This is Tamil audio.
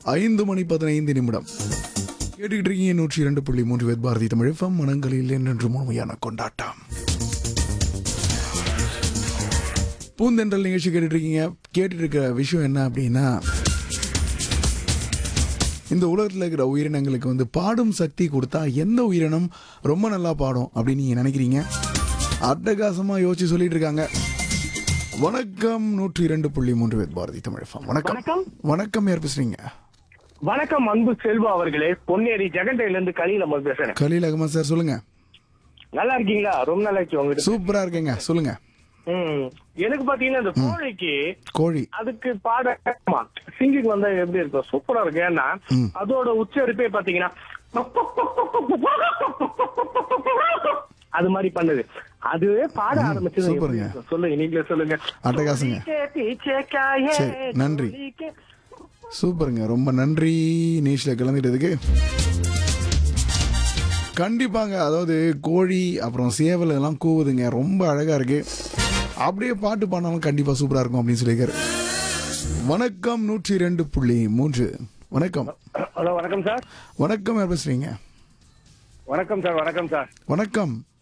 ஐந்து மணி பதினைந்து நிமிடம் கேட்டுக்கிட்டு இருக்கீங்க நூற்றி இரண்டு புள்ளி மூன்று வேத் பாரதி தமிழ் FM மனங்களில் என்று முழுமையான கொண்டாட்டம் பூந்தென்றல் நிகழ்ச்சி கேட்டுட்டு இருக்கீங்க கேட்டுட்டு இருக்கிற விஷயம் என்ன அப்படின்னா இந்த உலகத்தில் இருக்கிற உயிரினங்களுக்கு வந்து பாடும் சக்தி கொடுத்தா எந்த உயிரினம் ரொம்ப நல்லா பாடும் அப்படின்னு நீங்க நினைக்கிறீங்க அட்டகாசமா யோசிச்சு சொல்லிட்டு இருக்காங்க வணக்கம் நூற்றி இரண்டு புள்ளி மூன்று வேத் பாரதி தமிழ் FM. வணக்கம் வணக்கம் வணக்கம் யார் பேசுறீங்க வணக்கம் அன்பு செல்வா அவர்களே பொன்னேரி ஜெகண்டையில இருந்து கலியில முதல் பேசுறேன் கலீல் அகமது சார் சொல்லுங்க நல்லா இருக்கீங்களா ரொம்ப நல்லா இருக்கு உங்ககிட்ட சூப்பரா இருக்கேங்க சொல்லுங்க ம். எனக்கு பாத்தீங்கன்னா இந்த கோழிக்கு கோழி அதுக்கு பாட சிங்கிங் வந்தா எப்படி இருக்கும் சூப்பரா இருக்கு ஏன்னா அதோட உச்சரிப்பே பாத்தீங்கன்னா அது மாதிரி பண்ணுது அதுவே பாட ஆரம்பிச்சது எப்படி சூப்பருங்க. இருக்கும்? சொல்லுங்க நீங்களே சொல்லுங்க அட்டகாசங்க. பீச்சேக்காயே, சரி, நன்றி. கோழிக்கு. சூப்பருங்க ரொம்ப நன்றி நீஷ்ல கலந்துட்டதுக்கு கண்டிப்பாங்க அதாவது கோழி அப்புறம் சேவல் எல்லாம் கூவுதுங்க ரொம்ப அழகா இருக்கு அப்படியே பாட்டு பாடினாலும் கண்டிப்பா சூப்பரா இருக்கும் அப்படின்னு சொல்லியிருக்காரு வணக்கம் நூற்றி ரெண்டு புள்ளி மூன்று வணக்கம் ஹலோ வணக்கம் சார் வணக்கம் யார் பேசுறீங்க வணக்கம் சார் வணக்கம் சார் வணக்கம்